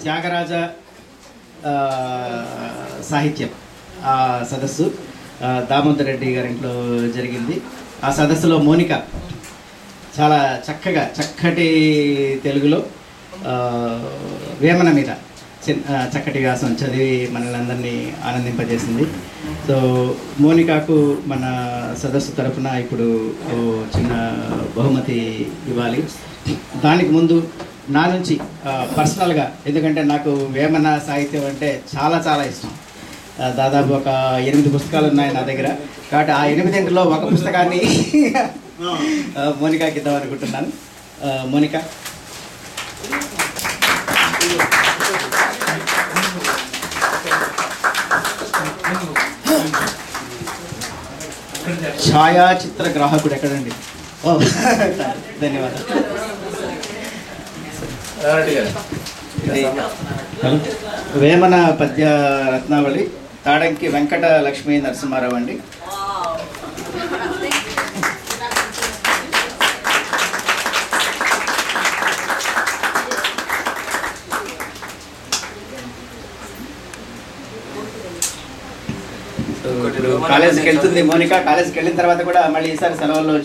త్యాగరాజ ఆ, సాహిత్యం ఆ సదస్సు ఆ, దామోదర్ రెడ్డి గారి ఇంట్లో జరిగింది ఆ సదస్సులో మోనిక చాలా చక్కగా చక్కటి తెలుగులో ఆ, వేమన మీద చిన్- ఆ, చక్కటి వ్యాసం చదివి మనల్ని అందరినీ ఆనందింపజేసింది సో మోనికాకు మన సదస్సు తరఫున ఇప్పుడు ఓ చిన్న బహుమతి ఇవ్వాలి దానికి ముందు నా నుంచి ఆ, పర్సనల్గా ఎందుకంటే నాకు వేమన సాహిత్యం అంటే చాలా చాలా ఇష్టం ఆ, దాదాపు ఒక ఎనిమిది పుస్తకాలు ఉన్నాయి నా దగ్గర కాబట్టి ఆ ఎనిమిదింటిలో ఒక పుస్తకాన్ని ఆ, మోనికాకి ఇద్దాం అనుకుంటున్నాను ఆ, మోనిక ఛాయాచిత్ర గ్రాహకుడు ఎక్కడండి ఓ ధన్యవాదాలు ఇది హలో. వేమన పద్య రత్నావళి తాడంకి వెంకట లక్ష్మీ నరసింహారావు అండి ఇప్పుడు కాలేజీకి వెళ్తుంది మోనిక కాలేజీకి వెళ్ళిన తర్వాత కూడా మళ్ళీ ఈసారి సెలవుల్లో